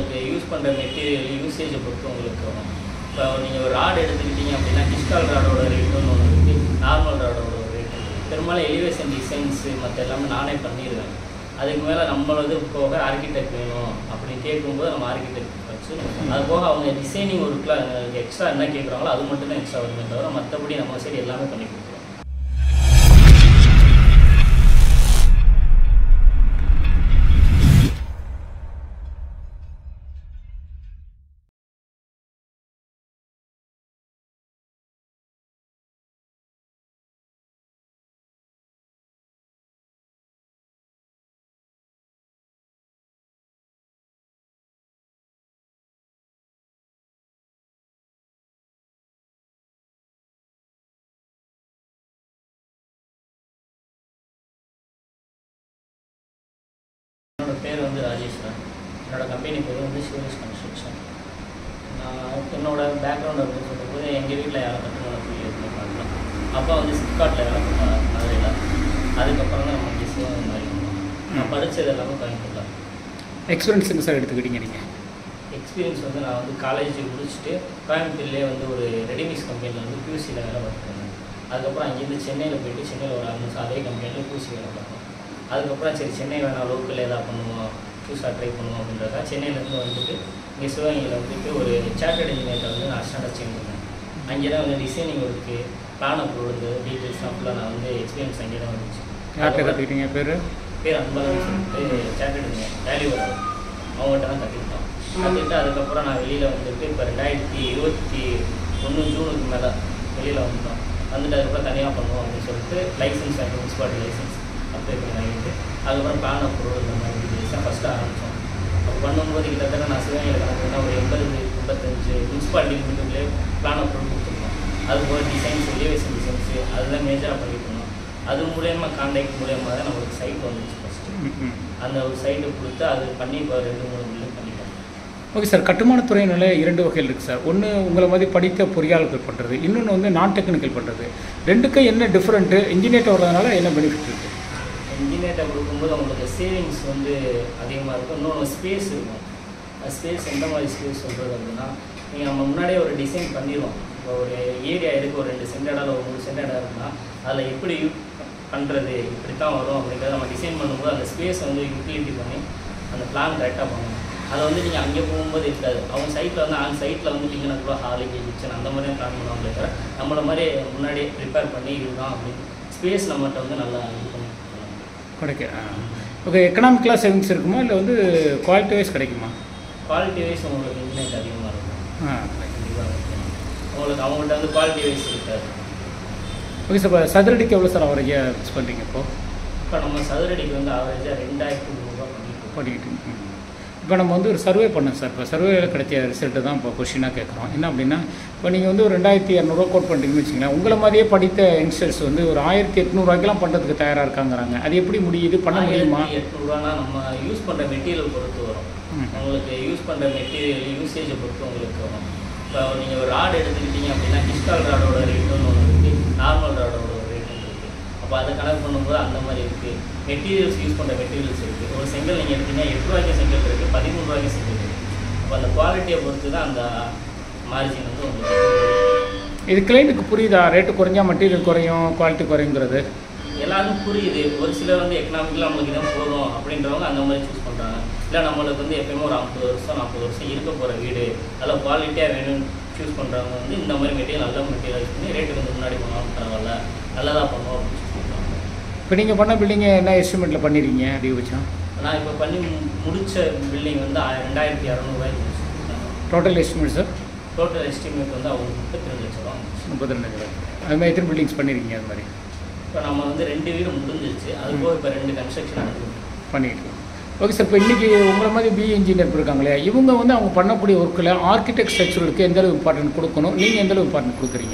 உங்களுக்கு யூஸ் பண்ணுற மெட்டீரியல் யூசேஜை பொறுத்து உங்களுக்கு வரும் இப்போ நீங்கள் ஒரு ராட் எடுத்துக்கிட்டீங்க அப்படின்னா கிறிஸ்டால் ராடோட ரேட்டுன்னு ஒன்று இருக்குது நார்மல் ராடோட ஒரு ரேட் இருக்குது பெரும்பாலும் எலிவேஷன் டிசைன்ஸு மற்ற எல்லாமே நானே பண்ணிடுவேன் அதுக்கு மேலே நம்மளது போக ஆர்கிடெக்ட் வேணும் அப்படின்னு கேட்கும்போது நம்ம ஆர்கிடெக்ட் வச்சு அது போக அவங்க டிசைனிங் ஒர்க்கில் எக்ஸ்ட்ரா என்ன கேட்குறாங்களோ அது மட்டும் தான் எக்ஸ்ட்ரா வருமே தவிர மற்றபடி நம்ம சைடு எல்லாமே பண்ணி கொடுத்துருவோம் என்னோட பேர் வந்து ராஜேஸ்வரன் என்னோட கம்பெனி பேர் வந்து சிவரேஷ் கன்ஸ்ட்ரக்ஷன் நான் என்னோட பேக்ரவுண்ட் அப்படின்னு சொல்லும்போது எங்கள் வீட்டில் யாரும் கட்டுமான தொழில் எதுவுமே பண்ணல அப்பா வந்து சிப்காட்டில் வேலை பண்ணாங்க மதுரையில் அதுக்கப்புறம் தான் நம்ம சிவம் இந்த மாதிரி வந்தோம். நான் படித்தது எல்லாமே கோயம்புத்தூரில் எக்ஸ்பீரியன்ஸ் எங்கே சார் எடுத்துக்கிட்டீங்க நீங்கள் எக்ஸ்பீரியன்ஸ் வந்து நான் வந்து காலேஜ் முடிச்சுட்டு கோயம்புத்தூர்லேயே வந்து ஒரு ரெடிமிக்ஸ் கம்பெனியில் வந்து பியூசியில் வேலை பார்த்துருந்தேன் அதுக்கப்புறம் அங்கேருந்து சென்னையில் போயிட்டு சென்னையில் ஒரு ஆறு மாதம் அதே கம்பெனியில் பியூசி வேலை பார்த்தோம் அதுக்கப்புறம் சரி சென்னை வேணாம் லோக்கல் எதாவது பண்ணுவோம் புதுசாக ட்ரை பண்ணுவோம் அப்படின்றதா சென்னையிலேருந்து வந்துட்டு இங்கே சிவகங்கையில் வந்துட்டு ஒரு சார்ட்டர்ட் இன்ஜினியர்கிட்ட வந்து நான் அசிஸ்டண்டாக சேர்ந்துருந்தேன் அங்கே தான் வந்து டிசைனிங் ஒர்க்கு பிளான் அப்ரூவல் டீட்டெயில்ஸ்லாம் ஃபுல்லாக நான் வந்து எக்ஸ்பீரியன்ஸ் அங்கே தான் வந்துச்சு யார்கிட்ட கற்றுக்கிட்டீங்க பேர் பேர் அன்பழகன் சொல்லிட்டு சார்ட்டர்ட் இன்ஜினியர் வேல்யூ அவங்ககிட்ட தான் கற்றுக்கிட்டோம் கற்றுக்கிட்டு அதுக்கப்புறம் நான் வெளியில் வந்துட்டு இப்போ ரெண்டாயிரத்தி இருபத்தி ஒன்று ஜூனுக்கு மேலே வெளியில் வந்துட்டோம் வந்துட்டு அதுக்கப்புறம் தனியாக பண்ணுவோம் அப்படின்னு சொல்லிட்டு லைசன்ஸ் வாங்கி முனிசிபாலிட்டி லைசன்ஸ் அப்ளை பண்ணி வாங்கிட்டு அதுக்கப்புறம் பிளான் அப்ரூவல் இந்த மாதிரி டீட்டெயில்ஸ் தான் ஃபஸ்ட்டு ஆரம்பித்தோம் அப்போ பண்ணும்போது கிட்டத்தட்ட நான் சிவகங்கையில் கணக்குனா ஒரு எண்பது முப்பத்தஞ்சு முனிசிபாலிட்டி லிமிட்டுக்குள்ளே பிளான் அப்ரூவல் கொடுத்துருக்கோம் அது போக டிசைன்ஸ் எலிவேஷன் டிசைன்ஸு அதெல்லாம் மேஜராக பண்ணிட்டு இருந்தோம் அது மூலயமா கான்டாக்ட் மூலயமா தான் நம்மளுக்கு சைட் வந்துச்சு ஃபஸ்ட்டு அந்த ஒரு சைட்டு கொடுத்து அது பண்ணி இப்போ ரெண்டு மூணு பில்டிங் பண்ணிட்டோம் ஓகே சார் கட்டுமானத்துறையினால இரண்டு வகைகள் இருக்குது சார் ஒன்று உங்களை மாதிரி படித்த பொறியாளர்கள் பண்ணுறது இன்னொன்று வந்து நான் டெக்னிக்கல் பண்ணுறது ரெண்டுக்கும் என்ன டிஃப்ரெண்ட்டு இன்ஜினியர்ட்ட வர்றதுனால என்ன பெனிஃபிட் இருக்குது இன்ஜினியர்கிட்ட கொடுக்கும்போது அவங்களுக்கு சேவிங்ஸ் வந்து அதிகமாக இருக்கும் இன்னொன்று ஸ்பேஸ் இருக்கும் ஸ்பேஸ் எந்த மாதிரி ஸ்பேஸ் சொல்கிறது அப்படின்னா நீங்கள் நம்ம முன்னாடியே ஒரு டிசைன் பண்ணிடுவோம் இப்போ ஒரு ஏரியா இருக்குது ஒரு ரெண்டு சென்ட் இடம் ஒரு மூணு சென்ட் இடம் இருக்குன்னா அதில் எப்படி யூ பண்ணுறது இப்படி தான் வரும் அப்படிங்கிறத நம்ம டிசைன் பண்ணும்போது அந்த ஸ்பேஸ் வந்து யூட்டிலிட்டி பண்ணி அந்த பிளான் கரெக்டாக பண்ணணும் அதை வந்து நீங்கள் அங்கே போகும்போது இருக்காது அவங்க சைட்டில் வந்து அந்த சைட்டில் வந்து நீங்கள் கூட ஹாலிக்கு கிச்சன் அந்த மாதிரி பிளான் பண்ணுவாங்களே தவிர நம்மள மாதிரி முன்னாடியே ப்ரிப்பேர் பண்ணி இதுதான் அப்படின்னு ஸ்பேஸ் நம்மகிட்ட வந்து நல்லா இது பண்ணி கிடைக்க ஓகே எக்கனாமிக்கலாக சேவிங்ஸ் இருக்குமா இல்லை வந்து குவாலிட்டி வைஸ் கிடைக்குமா குவாலிட்டி வைஸ் உங்களுக்கு இன்ஜினியர் அதிகமாக இருக்கும் ஆ கண்டிப்பாக இருக்கும் உங்களுக்கு அவங்கள்ட்ட வந்து குவாலிட்டி வைஸ் இருக்காது ஓகே சார் இப்போ சதுரடிக்கு எவ்வளோ சார் அவரேஜாக ஃபிக்ஸ் பண்ணுறீங்க இப்போ இப்போ நம்ம சதுரடிக்கு வந்து ஆவரேஜாக ரெண்டாயிரத்தி முந்நூறுபா பண்ணிட்டு இருக்கோம். பண்ணிக்கிட்டு இப்போ நம்ம வந்து ஒரு சர்வே பண்ணோம் சார் இப்போ சர்வேல கிடைச்ச ரிசல்ட்டு தான் இப்போ கொஷினாக கேட்குறோம் என்ன அப்படின்னா இப்போ நீங்கள் வந்து ஒரு ரெண்டாயிரத்தி இரநூறுவா கோட் பண்ணுறீங்கன்னு வச்சுங்களேன் உங்களை மாதிரியே படித்த யங்ஸ்டர்ஸ் வந்து ஒரு ஆயிரத்தி எட்நூறுவாய்க்கெல்லாம் பண்ணுறதுக்கு தயாராக இருக்காங்கிறாங்க அது எப்படி முடியுது பண்ண முடியுமா ஆயிரத்தி எட்நூறுவானா நம்ம யூஸ் பண்ணுற மெட்டீரியல் பொறுத்து வரும் ம். உங்களுக்கு யூஸ் பண்ணுற மெட்டீரியல் யூசேஜை பொறுத்து உங்களுக்கு வரும் இப்போ நீங்கள் ஒரு ராட் எடுத்துக்கிட்டீங்க அப்படின்னா கிறிஸ்டால் ராடோட ரேட்டுன்னு ஒன்று இருக்குது நார்மல் ராடோட ஒரு ரேட்டு இருக்குது அப்போ அதை கணக்கு பண்ணும்போது அந்த மாதிரி இருக்குது மெட்டீரியல்ஸ் யூஸ் பண்ணுற மெட்டீரியல்ஸ் இருக்குது ஒரு செங்கல் நீங்கள் எடுத்தீங்கன்னா எட்டு ரூபாய்க்கு செங்கல் இருக்குது பதிமூணு ரூபாய்க்கு செங்கல் இருக்குது அப்போ அந்த குவாலிட்டியை பொறுத்து தான் அந்த மார்ஜின் வந்து உங்களுக்கு இது கிளைண்ட்டுக்கு புரியுதா ரேட்டு குறைஞ்சா மெட்டீரியல் குறையும் குவாலிட்டி குறையுங்கிறது எல்லாருக்கும் புரியுது ஒரு சிலர் வந்து எக்கனாமிக்கலாக நம்மளுக்கு இதான் போதும் அப்படின்றவங்க அந்த மாதிரி சூஸ் பண்ணுறாங்க இல்லை நம்மளுக்கு வந்து எப்பயுமே ஒரு ஐம்பது வருஷம் நாற்பது வருஷம் இருக்க போகிற வீடு நல்ல குவாலிட்டியாக வேணும்னு சூஸ் பண்ணுறவங்க வந்து இந்த மாதிரி மெட்டீரியல் நல்ல மெட்டீரியல் யூஸ் பண்ணி ரேட்டு கொஞ்சம் முன்னாடி போனாலும் பரவாயில்ல நல்லதாக பண்ணுவோம் அப்படின்னு சூஸ் பண்ணுறாங்க இப்போ நீங்கள் பண்ண பில்டிங்கை என்ன எஸ்டிமேட்டில் பண்ணிருக்கீங்க அதிகபட்சம் நான் இப்போ பண்ணி மு- முடிச்ச பில்டிங் வந்து ஆயிரம் ரெண்டாயிரத்தி இரநூறுவாய்க்கு முடிச்சிருக்காங்க total estimate sir total estimate வந்து அவங்க முப்பத்தி ரெண்டு லட்சம் ரூபா வந்துச்சு. முப்பத்தி ரெண்டு ரூபாய் அது மாதிரி எத்தனை பில்டிங்ஸ் பண்ணியிருக்கீங்க அது மாதிரி இப்போ நம்ம வந்து ரெண்டு வீடு முடிஞ்சிருச்சு அது போக இப்போ ரெண்டு கன்ஸ்ட்ரக்ஷன் நடக்குது பண்ணிட்டு இருக்கோம். ஓகே சார் இப்போ இன்றைக்கி உங்களை மாதிரி பிஇ இன்ஜினியர் இருக்காங்க இல்லையா இவங்க வந்து அவங்க பண்ணக்கூடிய ஒர்க்கில் ஆர்கிடெக்ட் ஸ்ட்ரக்சருக்கு எந்த அளவு இம்பார்ட்டன்ட் கொடுக்கணும் நீங்கள் எந்த அளவு இம்பார்ட்டன்ட் கொடுக்குறீங்க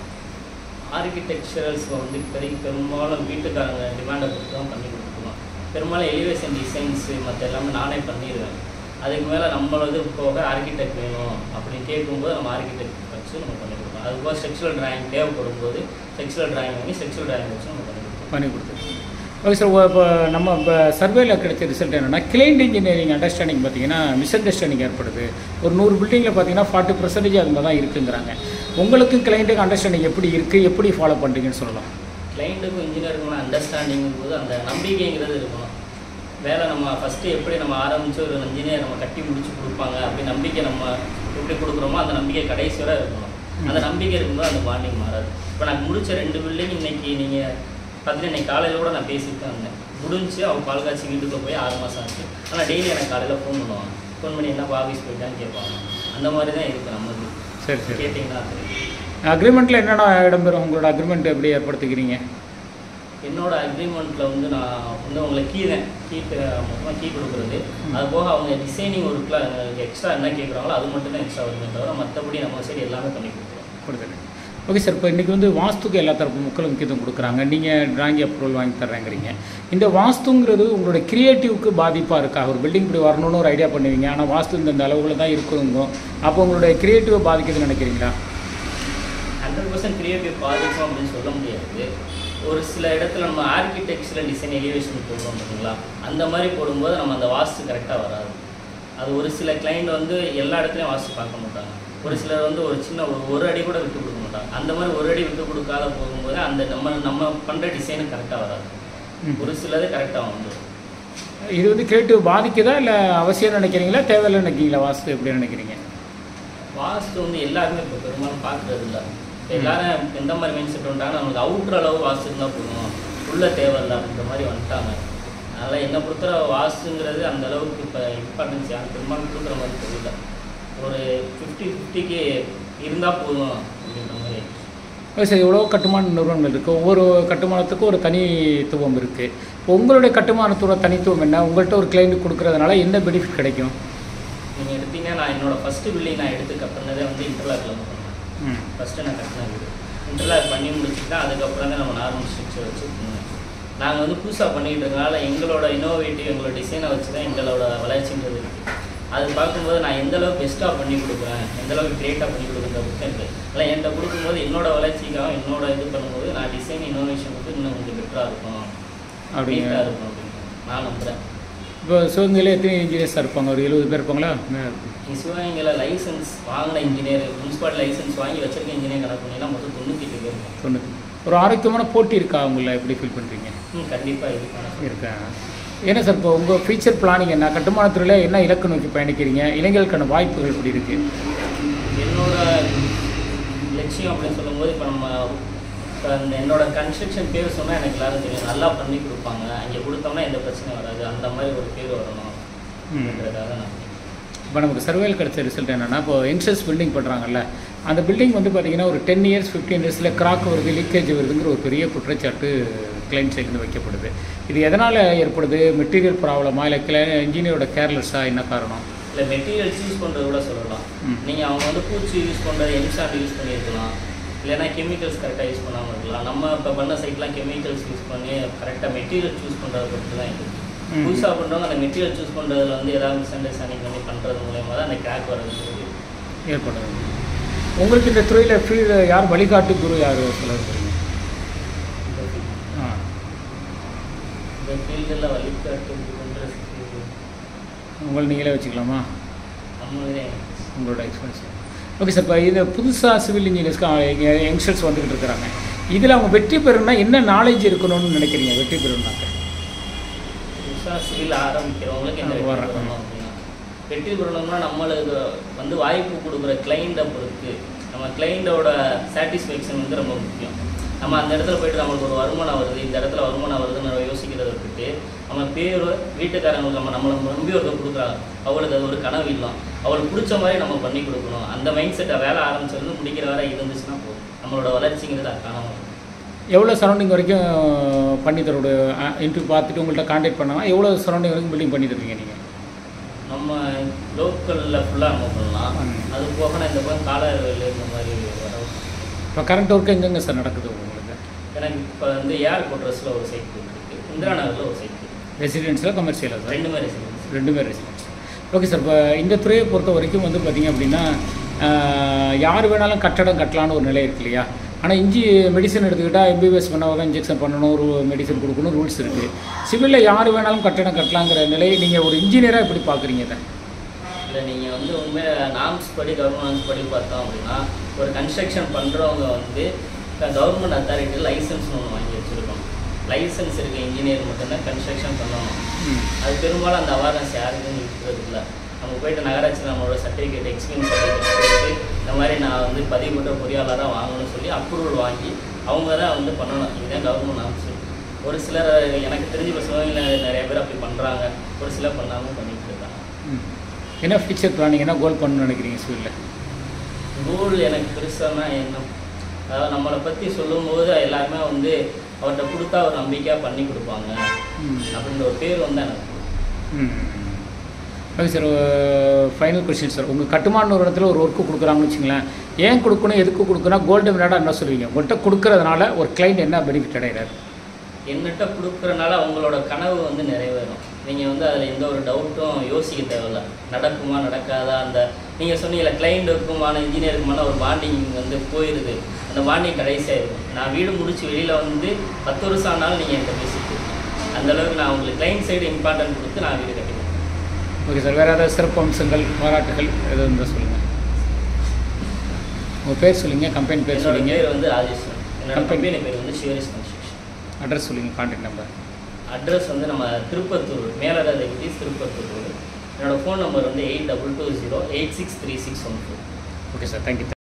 ஆர்கிடெக்சரல்ஸில் வந்து இப்போதைக்கு பெரும்பாலும் வீட்டுக்காரங்க டிமாண்டை பொறுத்து தான் பண்ணி கொடுத்துருவோம் பெரும்பாலும் எலிவேஷன் டிசைன்ஸு மற்ற எல்லாமே நானே பண்ணிடுவேன் அதுக்கு மேலே நம்மளது போக ஆர்கிடெக்ட் வேணும் அப்படின்னு கேட்கும்போது நம்ம ஆர்கிடெக்ட் வச்சு நம்ம பண்ணி கொடுப்போம் அது போக செக்ஷுவல் டிராயிங் தேவைப்படும் போது செக்ஷுவல் டிராயிங் வாங்கி செக்ஷுவல் டிராயிங் வச்சு நம்ம பண்ணி கொடுப்போம் பண்ணி கொடுத்துருக்கீங்க ஓகே சார் இப்போ நம்ம இப்போ சர்வேல கிடைச்ச ரிசல்ட் என்னென்னா கிளைண்ட் இன்ஜினியரிங் அண்டர்ஸ்டாண்டிங் பார்த்தீங்கன்னா மிஸ் அண்டர்ஸ்டாண்டிங் ஏற்படுது ஒரு நூறு பில்டிங்கில் பார்த்தீங்கன்னா ஃபார்ட்டி பர்சன்டேஜ் அது மாதிரி தான் இருக்குங்கிறாங்க உங்களுக்கு கிளைண்ட்டுக்கு அண்டர்ஸ்டாண்டிங் எப்படி இருக்குது எப்படி ஃபாலோ பண்ணுறீங்கன்னு சொல்லலாம் கிளைண்ட்டுக்கும் இன்ஜினியருக்கும் அண்டர்ஸ்டாண்டிங் போது அந்த நம்பிக்கைங்கிறது இருக்கணும் வேலை நம்ம ஃபஸ்ட்டு எப்படி நம்ம ஆரம்பித்து ஒரு இன்ஜினியர் நம்ம கட்டி முடிச்சு கொடுப்பாங்க அப்படி நம்பிக்கை நம்ம எப்படி கொடுக்குறோமோ அந்த நம்பிக்கை கடைசி வரை இருக்கணும் அந்த நம்பிக்கை இருக்கும்போது அந்த பாண்டிங் மாறாது இப்போ நான் முடிச்ச ரெண்டு பில்டிங் இன்னைக்கு நீங்கள் பார்த்தீங்கன்னா இன்னைக்கு காலையில் கூட நான் பேசிட்டு தான் இருந்தேன் முடிஞ்சு அவங்க பால் காய்ச்சி வீட்டுக்கு போய் ஆறு மாதம் ஆச்சு ஆனால் டெய்லி எனக்கு காலையில் ஃபோன் பண்ணுவாங்க ஃபோன் பண்ணி என்ன ஆஃபீஸ் போயிட்டான்னு கேட்பாங்க அந்த மாதிரி தான் இருக்குது நமக்கு சரி சரி கேட்டிங்கன்னா தெரியும் அக்ரிமெண்ட்டில் என்னென்ன இடம்பெறும் உங்களோட அக்ரிமெண்ட் எப்படி ஏற்படுத்திக்கிறீங்க என்னோட அக்ரிமெண்ட்டில் வந்து நான் வந்து உங்களை கீ தான் கீ மொத்தமாக கீ கொடுக்குறது அது போக அவங்க டிசைனிங் ஒர்க்கில் எக்ஸ்ட்ரா என்ன கேட்குறாங்களோ அது மட்டும் தான் எக்ஸ்ட்ரா வருமே தவிர மற்றபடி நம்ம சைடு எல்லாமே பண்ணி கொடுக்குறோம் கொடுக்குறேன் ஓகே சார் இப்போ இன்றைக்கி வந்து வாஸ்துக்கு எல்லா தரப்பு மக்களும் முக்கியத்துவம் கொடுக்குறாங்க நீங்கள் டிராயிங் அப்ரூவல் வாங்கி தர்றேங்கிறீங்க இந்த வாஸ்துங்கிறது உங்களுடைய கிரியேட்டிவ்க்கு பாதிப்பாக இருக்கா ஒரு பில்டிங் இப்படி வரணும்னு ஒரு ஐடியா பண்ணுவீங்க ஆனால் வாஸ்து இந்த இந்த அளவுகளில் தான் இருக்குங்க அப்போ உங்களுடைய கிரியேட்டிவை பாதிக்குதுன்னு நினைக்கிறீங்களா ஹண்ட்ரட் பர்சன்ட் கிரியேட்டிவ் பாதிக்கும் அப்படின்னு சொல்ல முடியாது ஒரு சில இடத்துல நம்ம ஆர்கிடெக்சரல் டிசைன் எலிவேஷன் போடுறோம் பார்த்தீங்களா அந்த மாதிரி போடும்போது நம்ம அந்த வாஸ்து கரெக்டாக வராது அது ஒரு சில கிளைண்ட் வந்து எல்லா இடத்துலையும் வாஸ்து பார்க்க மாட்டாங்க ஒரு சிலர் வந்து ஒரு சின்ன ஒரு ஒரு அடி கூட விட்டு கொடுக்க மாட்டாங்க அந்த மாதிரி ஒரு அடி விட்டு கொடுக்காத போகும்போது அந்த நம்ம நம்ம பண்ணுற டிசைனு கரெக்டாக வராது ம். ஒரு சிலது கரெக்டாக வந்துடும் இது வந்து கிரியேட்டிவ் பாதிக்குதா இல்லை அவசியம் நினைக்கிறீங்களா தேவையில்லை நினைக்கிறீங்களா வாஸ்து எப்படி நினைக்கிறீங்க வாஸ்து வந்து எல்லாருமே இப்போ பெரும்பாலும் பார்க்குறது இல்லை எல்லாரும் எந்த மாதிரி மைண்ட் செட் வந்துட்டாங்கன்னா நமக்கு அவுட்ரு அளவு வாஸ்து இருந்தால் போதும் உள்ள தேவையில்லை அப்படின்ற மாதிரி வந்துட்டாங்க அதனால் என்னை பொறுத்தவரை வாஸ்துங்கிறது அந்த அளவுக்கு இப்போ இம்பார்ட்டன்ஸ் யாரும் பெரும்பாலும் கொடுக்குற மாதிரி தெரியல ஒரு ஃபிஃப்டி ஃபிஃப்டிக்கு இருந்தால் போதும் அப்படின்ற மாதிரி ஓகே சார் எவ்வளோ கட்டுமான நிறுவனங்கள் இருக்குது ஒவ்வொரு கட்டுமானத்துக்கும் ஒரு தனித்துவம் இருக்குது இப்போ உங்களுடைய கட்டுமானத்தோட தனித்துவம் என்ன உங்கள்கிட்ட ஒரு கிளைண்ட் கொடுக்கறதுனால என்ன பெனிஃபிட் கிடைக்கும் நீங்கள் எடுத்தீங்கன்னா நான் என்னோட ஃபஸ்ட்டு பில்டிங் நான் எடுத்து கட்டினதே வந்து இன்டர்லாக்ல வந்து பண்ணேன் ம் ஃபஸ்ட்டு நான் கட்டின வீடு இன்டர்லாக் பண்ணி முடிச்சுட்டு தான் அதுக்கப்புறம் தான் நம்ம நார்மல் ஸ்ட்ரக்சர் வச்சு பண்ணோம் நாங்கள் வந்து புதுசாக பண்ணிக்கிட்டு இருக்கனால எங்களோட இன்னோவேட்டிவ் எங்களோட டிசைனை வச்சு தான் எங்களோட வளர்ச்சின்றது இருக்குது அது பார்க்கும்போது நான் எந்த அளவுக்கு பெஸ்ட்டாக பண்ணி கொடுக்குறேன் எந்த அளவுக்கு கிரியேட்டாக பண்ணி கொடுக்குறத பற்றி இருக்குது இல்லை என்கிட்ட கொடுக்கும்போது என்னோட வளர்ச்சிக்காக என்னோட இது பண்ணும்போது நான் டிசைன் இன்னோவேஷன் வந்து இன்னும் கொஞ்சம் பெட்டராக இருக்கும் அப்படிங்க நீட்டாக இருக்கும் அப்படின்னு நான் நம்புகிறேன் இப்போ சிவகங்கையில் எத்தனை இன்ஜினியர்ஸாக இருப்பாங்க ஒரு எழுபது பேர் இருப்பாங்களா சிவகங்கையில் லைசன்ஸ் வாங்கின இன்ஜினியர் முனிசிபாலிட்டி லைசன்ஸ் வாங்கி வச்சிருக்க இன்ஜினியர் கணக்கு பண்ணினா மொத்தம் தொண்ணூற்றி எட்டு பேர் இருக்கும். தொண்ணூற்றி ஒரு ஆரோக்கியமான போட்டி இருக்கா உங்களை எப்படி ஃபீல் பண்ணுறீங்க ம் கண்டிப்பாக இதுக்கான இருக்கா என்ன சார் இப்போ உங்கள் ஃபியூச்சர் பிளானிங் என்ன கட்டுமானத்துறையில் என்ன இலக்கு நோக்கி பயணிக்கிறீங்க இளைஞர்களுக்கான வாய்ப்புகள் எப்படி இருக்குது என்னோட லட்சியம் அப்படின்னு சொல்லும்போது இப்போ நம்ம இப்போ அந்த என்னோட கன்ஸ்ட்ரக்ஷன் பேர் சொன்னால் எனக்கு எல்லாரும் தெரியும் நல்லா பண்ணி கொடுப்பாங்க அங்கே கொடுத்தோம்னா எந்த பிரச்சனையும் வராது அந்த மாதிரி ஒரு பேர் வரணும் அப்படின்றதுக்காக நான் இப்போ நமக்கு சர்வேல் கிடைச்ச ரிசல்ட் என்னென்னா இப்போ யங்ஸ்டர்ஸ் பில்டிங் பண்ணுறாங்கல்ல அந்த பில்டிங் வந்து பார்த்தீங்கன்னா ஒரு டென் இயர்ஸ் ஃபிஃப்டீன் இயர்ஸில் கிராக் வருது லீக்கேஜ் வருதுங்கிற ஒரு பெரிய குற்றச்சாட்டு கிளைண்ட் சைட்லேருந்து வைக்கப்படுது இது எதனால் ஏற்படுது மெட்டீரியல் ப்ராப்ளமா இல்லை கிளை இன்ஜினியரோட கேர்லெஸ்ஸாக என்ன காரணம் இல்லை மெட்டீரியல்ஸ் யூஸ் பண்ணுறது கூட சொல்லலாம் ம். நீங்கள் அவங்க வந்து பூச்சி யூஸ் பண்ணுறது எம்சாண்ட் யூஸ் பண்ணியிருக்கலாம் இல்லைன்னா கெமிக்கல்ஸ் கரெக்டாக யூஸ் பண்ணாமல் இருக்கலாம் நம்ம இப்போ பண்ண சைட்லாம் கெமிக்கல்ஸ் யூஸ் பண்ணி கரெக்டாக மெட்டீரியல் சூஸ் பண்ணுறத பொறுத்து தான் இருக்குது ம். புதுசாக பண்ணுறவங்க அந்த மெட்டீரியல் சூஸ் பண்ணுறதுல வந்து ஏதாவது மிஸ் அண்டர்ஸ்டாண்டிங் பண்ணி பண்ணுறது மூலயமா தான் அந்த கிராக் வர்றது ஏற்படுது உங்களுக்கு இந்த துறையில் ஃபீல்டு யார் வழிகாட்டு குரு யார் சொல்ல விரும்புறீங்க? ஆ இந்த ஃபீல்டில் வழிகாட்டு பண்ணுறதுக்கு உங்களை நீங்களே வச்சுக்கலாமா நம்மளே உங்களோட எக்ஸ்பீரியன்ஸ் ஓகே சார் இப்போ இது புதுசாக சிவில் இன்ஜினியர்ஸ்க்கு யங்ஸ்டர்ஸ் வந்துக்கிட்டு இருக்கிறாங்க இதில் அவங்க வெற்றி பெறணும்னா என்ன நாலேஜ் இருக்கணும்னு நினைக்கிறீங்க வெற்றி பெறணும்னாக்க புதுசாக சிவில் ஆரம்பிக்கிறவங்களுக்கு என்ன ஆ, வெற்றி வர்றேன். பெறணும் அப்படின்னா வெற்றி பெறணும்னா நம்மளுக்கு வந்து வாய்ப்பு கொடுக்குற கிளைண்ட்டை பொறுத்து நம்ம கிளைண்ட்டோட சாட்டிஸ்ஃபேக்ஷன் வந்து ரொம்ப முக்கியம் நம்ம அந்த இடத்துல போயிட்டு நம்மளுக்கு ஒரு வருமானம் வருது இந்த இடத்துல வருமானம் வருதுன்னு நம்ம யோசிக்கிறத விட்டுட்டு நம்ம பேர் வீட்டுக்காரங்களுக்கு நம்ம நம்மளை நம்பி ஒருத்தர் கொடுக்குறாங்க அவளுக்கு அது ஒரு கனவு இல்லை அவளுக்கு பிடிச்ச மாதிரி நம்ம பண்ணி கொடுக்கணும் அந்த மைண்ட் செட்டை வேலை ஆரம்பிச்சிருந்து முடிக்கிற வேலை இருந்துச்சுன்னா போதும் நம்மளோட வளர்ச்சிங்கிறது அது காணாமல் இருக்கும். எவ்வளோ சரௌண்டிங் வரைக்கும் பண்ணி தரோட இன்டர்வியூ பார்த்துட்டு உங்கள்கிட்ட காண்டாக்ட் பண்ணால் எவ்வளோ சரௌண்டிங் வரைக்கும் பில்டிங் பண்ணி தருவீங்க நீங்கள் நம்ம லோக்கலில் ஃபுல்லாக நம்ம பண்ணலாம் ம். அது போக நான் இந்த பக்கம் காலவேல் இந்த மாதிரி வர இப்போ கரண்ட் ஒர்க்கு எங்கெங்க சார் நடக்குது உங்களுக்கு எனக்கு இப்போ வந்து ஏர் கோட்ரஸில் ஒரு சைட் இருக்கு இந்திரா நகரில் ஒரு சைட் ரெசிடென்ஸில் கமர்ஷியலாக சார் ரெண்டு மாதிரி ரெசிடென்ஸ் ரெண்டுமே ரெசிடென்ஸ் ஓகே சார் இப்போ இந்த துறையை பொறுத்த வரைக்கும் வந்து பார்த்திங்க அப்படின்னா ஆஹ், யார் வேணாலும் கட்டடம் கட்டலான்னு ஒரு நிலை இருக்கு இல்லையா ஆனால் இஞ்சி மெடிசன் எடுத்துக்கிட்டால் எம்பிபிஎஸ் பண்ணால் தான் இன்ஜெக்ஷன் பண்ணணும் ஒரு மெடிசன் கொடுக்கணும் ரூல்ஸ் இருக்குது சிவிலில் யார் வேணாலும் கட்டணம் கட்டலாங்கிற நிலையை நீங்கள் ஒரு இன்ஜினியராக எப்படி பார்க்குறீங்க இதை இல்லை நீங்கள் வந்து உண்மையாக நாம்ஸ் படி கவர்மெண்ட் நாம்ஸ் படி பார்த்தோம் அப்படின்னா ஒரு கன்ஸ்ட்ரக்ஷன் பண்ணுறவங்க வந்து கவர்மெண்ட் அத்தாரிட்டி லைசன்ஸ்னு ஒன்று வாங்கி வச்சுருக்கோம் லைசன்ஸ் இருக்க இன்ஜினியர் மட்டும்தான் கன்ஸ்ட்ரக்ஷன் பண்ணணும் ம் அது பெரும்பாலும் அந்த அவேர்னஸ் யாருக்குன்னு இருக்கிறது இல்லை நம்ம போயிட்டு நகராட்சி நம்மளோட சர்டிஃபிகேட் எக்ஸ்பீரியன்ஸ் சர்டிஃபிகேட் கொடுத்து இந்த மாதிரி நான் வந்து பதிவு பெற்ற பொறியாளராக வாங்கணும்னு சொல்லி அப்ரூவல் வாங்கி அவங்க தான் வந்து பண்ணணும் இதுதான் கவர்மெண்ட் நாம்ஸ் ஒரு சிலர் எனக்கு தெரிஞ்ச இப்போ சிவகங்கையில் நிறைய பேர் அப்படி பண்ணுறாங்க ஒரு சிலர் பண்ணாமல் பண்ணிட்டு இருக்காங்க ம். என்ன ஃபியூச்சர் பிளானிங் என்ன கோல் பண்ணணும்னு நினைக்கிறீங்க சிவிலில் கோல் எனக்கு பெருசானா எண்ணம் அதாவது நம்மளை பற்றி சொல்லும்போது எல்லாருமே வந்து அவர்கிட்ட கொடுத்தா ஒரு நம்பிக்கையாக பண்ணி கொடுப்பாங்க ம் அப்படின்ற ஒரு பேர் வந்து எனக்கு ம் okay sir final question sir உங்கள் கட்டுமான நிறுவனத்தில் ஒரு ஒர்க்கு கொடுக்குறாங்கன்னு வச்சுங்களேன் ஏன் கொடுக்கணும் எதுக்கு கொடுக்கணும் கோல்டு வினாடா என்ன சொல்லுவீங்க உங்கள்கிட்ட கொடுக்கறதுனால ஒரு கிளைண்ட் என்ன பெனிஃபிட் அடைகிறார் என்னட்ட கொடுக்குறனால அவங்களோட கனவு வந்து நிறைவேறும் நீங்கள் வந்து அதில் எந்த ஒரு டவுட்டும் யோசிக்க தேவையில்ல நடக்குமா நடக்காதா அந்த நீங்கள் சொன்னீங்கல்ல கிளைண்ட்டுக்குமான இன்ஜினியருக்குமான ஒரு பாண்டிங் வந்து போயிடுது அந்த பாண்டிங் கடைசியாயிருக்கும் நான் வீடு முடிச்சு வெளியில் வந்து பத்து வருஷம் ஆனாலும் நீங்கள் என்கிட்ட பேசிட்டு இருக்கீங்க. அந்த அளவுக்கு நான் உங்களுக்கு கிளைண்ட் சைடு இம்பார்ட்டன்ட் கொடுத்து நான் வீடு கட்டிடுவேன் ஓகே சார் வேறு ஏதாவது சிறப்பு அம்சங்கள் பாராட்டுகள் எது இருந்தால் சொல்லுங்கள் உங்கள் பேர் சொல்லுங்கள் கம்பெனி பேர் என்னோட சொல்லுங்கள் பேர் வந்து ராஜேஸ்வரன் என்னோட Company. கம்பெனி பேர் வந்து ஷிவரிஸ் கன்ஸ்ட்ரக்ஷன் அட்ரஸ் சொல்லுங்கள் கான்டாக்ட் நம்பர் அட்ரஸ் வந்து நம்ம திருப்பத்தூர் மேலராஜ எக்ஸிஸ் திருப்பத்தூர் ரோடு என்னோட ஃபோன் நம்பர் வந்து eight double two zero eight six three six one four okay sir thank you